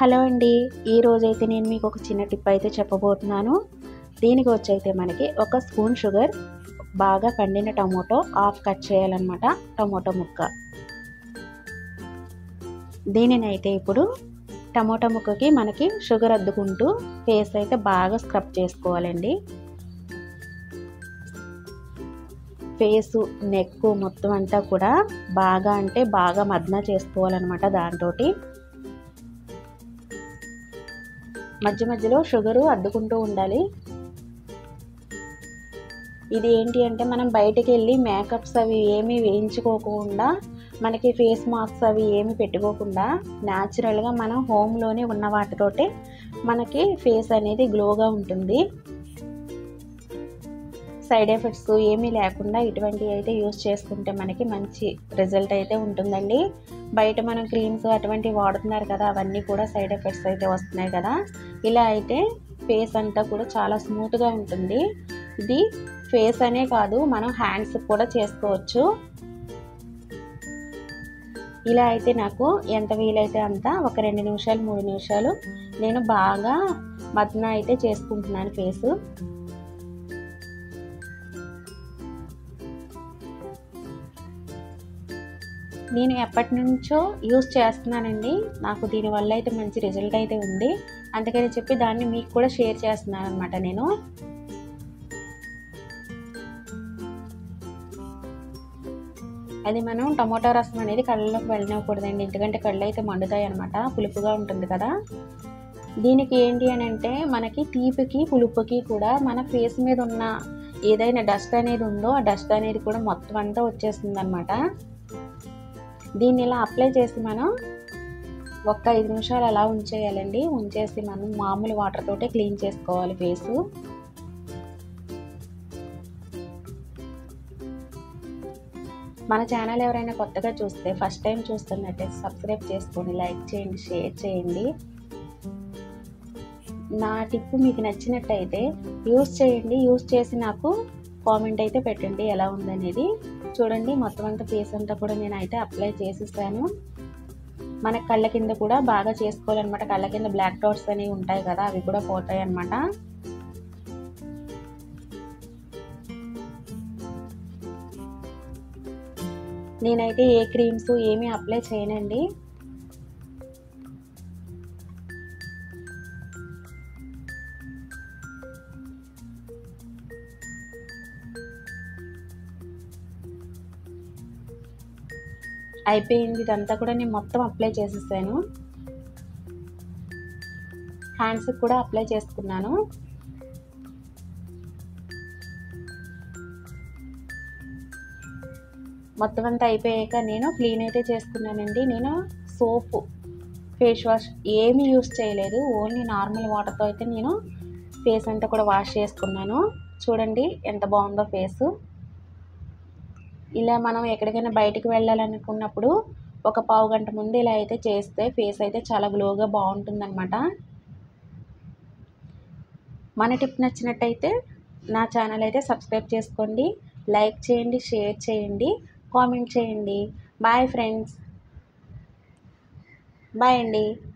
hello అండి ఈ రోజైతే నేను మీకు ఒక చిన్న టిప్ అయితే చెప్పబోతున్నాను దీనికి వచ్చైతే మనకి ఒక స్పూన్ షుగర్ బాగా పండిన టమోటో హాఫ్ కట్ చేయాలన్నమాట టమోటో ముక్క దీనినైతే ఇప్పుడు టమోటా ముక్కకి మనకి షుగర్ అద్దుకుంటూ ఫేస్ అయితే బాగా స్క్రబ్ చేసుకోవాలండి ఫేసు నెక్ మొత్తం అంతా కూడా బాగా అంటే బాగా మదన చేసుకోవాలన్నమాట దాంతో మధ్య మధ్యలో షుగరు అద్దుకుంటూ ఉండాలి ఇది ఏంటి అంటే మనం బయటికి వెళ్ళి మేకప్స్ అవి ఏమీ వేయించుకోకుండా మనకి ఫేస్ మాస్క్స్ అవి ఏమి పెట్టుకోకుండా న్యాచురల్గా మనం హోమ్లోనే ఉన్న వాటితోటే మనకి ఫేస్ అనేది గ్లోగా ఉంటుంది సైడ్ ఎఫెక్ట్స్ ఏమీ లేకుండా ఇటువంటివి అయితే యూస్ చేసుకుంటే మనకి మంచి రిజల్ట్ అయితే ఉంటుందండి బయట మనం క్రీమ్స్ అటువంటివి వాడుతున్నారు కదా అవన్నీ కూడా సైడ్ ఎఫెక్ట్స్ అయితే వస్తున్నాయి కదా ఇలా అయితే ఫేస్ అంతా కూడా చాలా స్మూత్గా ఉంటుంది ఇది ఫేస్ అనే కాదు మనం హ్యాండ్స్ కూడా చేసుకోవచ్చు ఇలా అయితే నాకు ఎంత వీలైతే అంత ఒక రెండు నిమిషాలు మూడు నిమిషాలు నేను బాగా మదన అయితే చేసుకుంటున్నాను ఫేసు నేను ఎప్పటి నుంచో యూస్ చేస్తున్నానండి నాకు దీనివల్ల అయితే మంచి రిజల్ట్ అయితే ఉంది అందుకని చెప్పి దాన్ని మీకు కూడా షేర్ చేస్తున్నాను అనమాట నేను అది మనం టమోటా రసం అనేది కళ్ళలోకి వెళ్ళనివ్వకూడదండి ఎందుకంటే కళ్ళు అయితే మండుతాయి అనమాట పులుపుగా ఉంటుంది కదా దీనికి ఏంటి అని అంటే మనకి తీపికి పులుపుకి కూడా మన ఫేస్ మీద ఉన్న ఏదైనా డస్ట్ అనేది ఉందో ఆ డస్ట్ అనేది కూడా మొత్తం అంతా వచ్చేస్తుంది అనమాట దీన్ని ఇలా అప్లై చేసి మనం ఒక్క ఐదు నిమిషాలు అలా ఉంచేయాలండి ఉంచేసి మనం మామూలు వాటర్ తోటే క్లీన్ చేసుకోవాలి ఫేసు మన ఛానల్ ఎవరైనా కొత్తగా చూస్తే ఫస్ట్ టైం చూస్తున్నట్టయితే సబ్స్క్రైబ్ చేసుకోండి లైక్ చేయండి షేర్ చేయండి నా టిప్ మీకు నచ్చినట్టయితే యూస్ చేయండి యూస్ చేసి నాకు కామెంట్ అయితే పెట్టండి ఎలా ఉందనేది చూడండి మొత్తం అంతా ఫేస్ అంతా కూడా నేను అయితే అప్లై చేసేసాను మన కళ్ళ కింద కూడా బాగా చేసుకోవాలన్నమాట కళ్ళ కింద బ్లాక్ డాట్స్ అనేవి ఉంటాయి కదా అవి కూడా పోతాయి అన్నమాట నేనైతే ఏ క్రీమ్స్ ఏమీ అప్లై చేయనండి అయిపోయింది ఇదంతా కూడా నేను మొత్తం అప్లై చేసేసాను హ్యాండ్స్కి కూడా అప్లై చేసుకున్నాను మొత్తం అంతా అయిపోయాక నేను క్లీన్ అయితే చేసుకున్నానండి నేను సోపు ఫేస్ వాష్ ఏమీ యూస్ చేయలేదు ఓన్లీ నార్మల్ వాటర్తో అయితే నేను ఫేస్ అంతా కూడా వాష్ చేసుకున్నాను చూడండి ఎంత బాగుందో ఫేసు ఇలా మనం ఎక్కడికైనా బయటికి వెళ్ళాలనుకున్నప్పుడు ఒక పావు గంట ముందు ఇలా అయితే చేస్తే ఫేస్ అయితే చాలా గ్లోగా బాగుంటుందన్నమాట మన టిప్ నచ్చినట్టయితే నా ఛానల్ అయితే సబ్స్క్రైబ్ చేసుకోండి లైక్ చేయండి షేర్ చేయండి కామెంట్ చేయండి బాయ్ ఫ్రెండ్స్ బాయ్ అండి